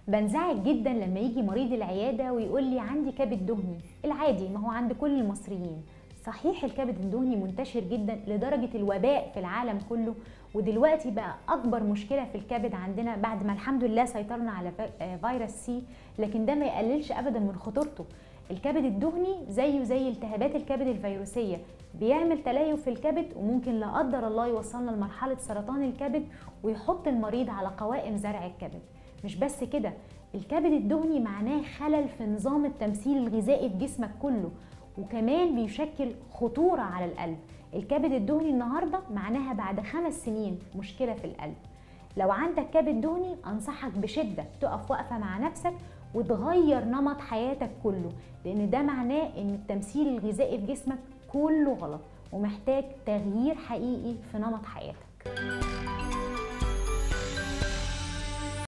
بنزعج جدا لما يجي مريض العياده ويقول لي عندي كبد دهني العادي ما هو عند كل المصريين صحيح الكبد الدهني منتشر جدا لدرجه الوباء في العالم كله ودلوقتي بقى اكبر مشكله في الكبد عندنا بعد ما الحمد لله سيطرنا على فيروس سي لكن ده ما يقللش ابدا من خطورته الكبد الدهني زيه زي التهابات الكبد الفيروسيه بيعمل تليف في الكبد وممكن لا قدر الله يوصلنا لمرحله سرطان الكبد ويحط المريض على قوائم زرع الكبد مش بس كده الكبد الدهني معناه خلل في نظام التمثيل الغذائي في جسمك كله وكمان بيشكل خطورة على القلب الكبد الدهني النهاردة معناها بعد خمس سنين مشكلة في القلب لو عندك كبد دهني أنصحك بشدة تقف وقفة مع نفسك وتغير نمط حياتك كله لأن ده معناه إن التمثيل الغذائي في جسمك كله غلط ومحتاج تغيير حقيقي في نمط حياتك